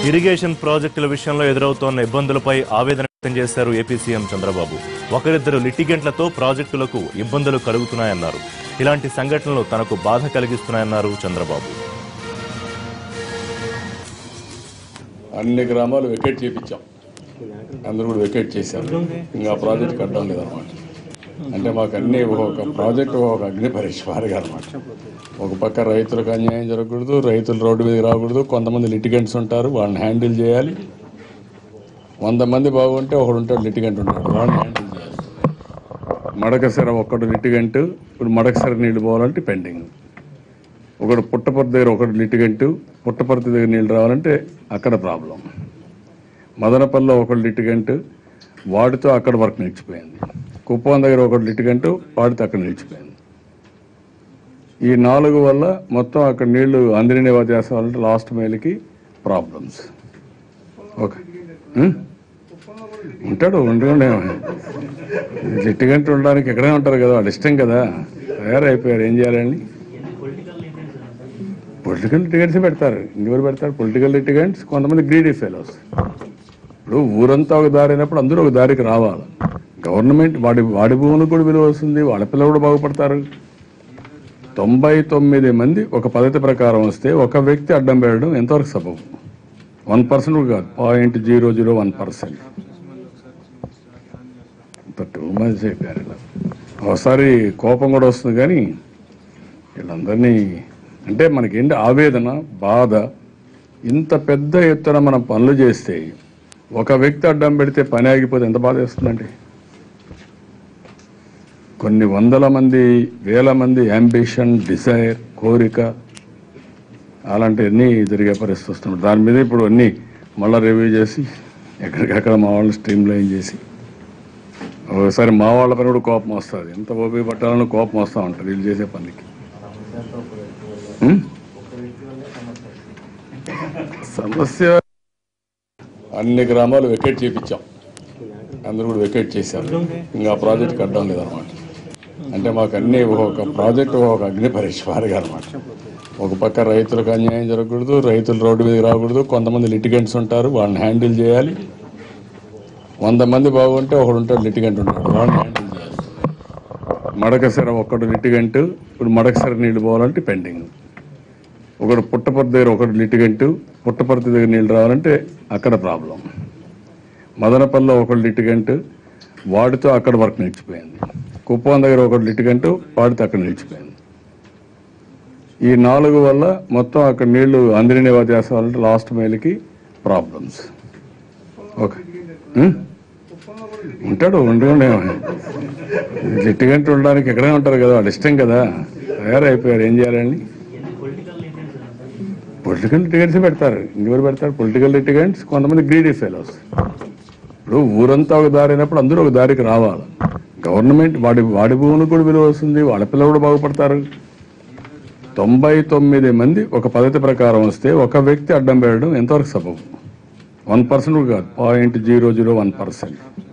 Irrigation ప్రాజెక్టుల విషయంలో ఎదురవుతోన్న ఇబ్బందులపై ఆవేదన వ్యక్తం చేశారు ఏపీ సీఎం చంద్రబాబు ఒకరిద్దరు లిటిగెంట్లతో ప్రాజెక్టులకు ఇబ్బందులు కలుగుతున్నాయన్నారు ఇలాంటి సంఘటనలు తనకు బాధ కలిగిస్తున్నాయన్నారు చంద్రబాబు అన్ని గ్రామాలు వెకేట్ చేయించాం అందరూ కూడా వెకేట్ చేశారు ఇంకా ఆ ప్రాజెక్ట్ కట్టడం లేదన్నమాట అంటే మాకు అన్ని ఒక ప్రాజెక్ట్ ఒక అగ్ని పరీక్ష వారిగా అనమాట ఒక పక్క రైతులకు అన్యాయం జరగకూడదు రైతులు రోడ్డు మీద రాకూడదు కొంతమంది లిటిగెంట్స్ ఉంటారు వాళ్ళని హ్యాండిల్ చేయాలి వంద మంది బాగుంటే ఒకడు ఉంటాడు లిటిగెంట్ ఉంటాడు వాళ్ళని హ్యాండిల్ చేయాలి మడకసెర ఒక్కడు లిటిగెంట్ ఇప్పుడు మడకసెర నీళ్లు పోవాలంటే పెండింగ్ ఒకడు పుట్టపర్తి దగ్గర ఒకడు లిటిగెంట్ పుట్టపర్తి దగ్గర నీళ్ళు రావాలంటే అక్కడ ప్రాబ్లం మదనపల్లిలో ఒకడు లిటిగెంట్ వాడితో అక్కడ వర్క్ నిలిచిపోయింది కుప్పం దగ్గర ఒకడు లిటిగెంట్ వాడితో అక్కడ నిలిచిపోయింది ఈ నాలుగు వల్ల మొత్తం అక్కడ నీళ్లు అందిని నివాసాలంటే లాస్ట్ మైల్కి ప్రాబ్లమ్స్ ఓకే ఉం? ఉంటాడు ఉండే లిటిగెంట్ ఉండడానికి ఎక్కడే ఉంటారు కదా వాళ్ళు ఇష్టం కదా తయారైపోయారు ఏం చేయాలండి పొలిటికల్ లిటిగెంట్స్ పెడతారు ఇంకెవరు పెడతారు పొలిటికల్ లిటిగెంట్స్ కొంతమంది గ్రీడీ ఫెలోస్ ఇప్పుడు ఊరంతా ఒక దారి అయినప్పుడు అందరూ ఒక దారికి రావాలి గవర్నమెంట్ వాడి వాడి భూములకు కూడా విలువ వస్తుంది వాళ్ళ పిల్లలు కూడా బాగుపడతారు తొంభై తొమ్మిది మంది ఒక పద్ధతి ప్రకారం వస్తే ఒక వ్యక్తి అడ్డం పెట్టడం ఎంతవరకు సబబు వన్ పర్సెంట్ కాదు point zero zero one percent too much అయిపోయారు ఇలా ఒకసారి కోపం కూడా వస్తుంది కానీ వీళ్ళందరినీ అంటే మనకేంటి ఆవేదన బాధ ఇంత పెద్ద ఎత్తున మనం పనులు చేస్తే ఒక వ్యక్తి అడ్డం పెడితే పని ఆగిపోతే ఎంత బాధ వేస్తుందండి కొన్ని వందల మంది వేల మంది అంబిషన్ డిజైర్ కోరిక అలాంటివన్నీ జరిగే పరిస్థితి వస్తుంది దాని మీద ఇప్పుడు అన్నీ మళ్ళీ రివ్యూ చేసి ఎక్కడికక్కడ మా వాళ్ళని స్ట్రీమ్ లైన్ చేసి ఒకసారి మా వాళ్ళ పని కూడా కోపం వస్తుంది ఎంత ఓపిక పట్టాలని కోపం వస్తూ ఉంటుంది వీళ్ళు చేసే పనికి ఉం? సమస్య అన్ని గ్రామాలు వెకేట్ చేయించాం అందరూ కూడా వెకేట్ చేశారు ఇంకా ఆ ప్రాజెక్ట్ కట్టడం లేదన్నమాట అంటే మాకు అన్ని ఒక ప్రాజెక్ట్ ఒక అగ్ని పరీక్ష వారిగా అనమాట ఒక పక్క రైతులకు అన్యాయం జరగకూడదు రైతులు రోడ్డు మీద రాకూడదు కొంతమంది లిటిగెంట్స్ ఉంటారు వాళ్ళని హ్యాండిల్ చేయాలి వంద మంది బాగుంటే ఒకడు ఉంటాడు లిటిగెంట్ ఉంటాడు వాళ్ళని హ్యాండిల్ చేయాలి మడకసెర ఒక్కడు లిటిగెంట్ ఇప్పుడు మడకసెర నీళ్లు పోవాలంటే పెండింగ్ ఒకడు పుట్టపర్తి దగ్గర ఒకడు లిటిగెంట్ పుట్టపర్తి దగ్గర నీళ్ళు రావాలంటే అక్కడ ప్రాబ్లం మదనపల్లిలో ఒకడు లిటిగెంట్ వాడితో అక్కడ వర్క్ నిలిచిపోయింది కుప్పం దగ్గర ఒకడు లిటిగెంట్ వాడితో అక్కడ నిలిచిపోయింది ఈ నాలుగు వల్ల మొత్తం అక్కడ నీళ్లు అందిని నివాసాలంటే లాస్ట్ మైల్కి ప్రాబ్లమ్స్ ఓకే ఉం? ఉంటాడు ఉండే లిటిగెంట్ ఉండడానికి ఎక్కడే ఉంటారు కదా వాళ్ళు ఇష్టం కదా తయారైపోయారు ఏం చేయాలండి పొలిటికల్ లిటిగెంట్స్ పెడతారు ఇంకెవరు పెడతారు పొలిటికల్ లిటిగెంట్స్ కొంతమంది గ్రీడీ ఫెలోస్ ఇప్పుడు ఊరంతా ఒక దారి అయినప్పుడు అందరూ ఒక దారికి రావాలి గవర్నమెంట్ వాడి వాడి భూములకు కూడా విలువ వస్తుంది వాళ్ళ పిల్లలు కూడా బాగుపడతారు తొంభై తొమ్మిది మంది ఒక పద్ధతి ప్రకారం వస్తే ఒక వ్యక్తి అడ్డం పెట్టడం ఎంతవరకు సబబు వన్ పర్సెంట్ కాదు point zero zero one percent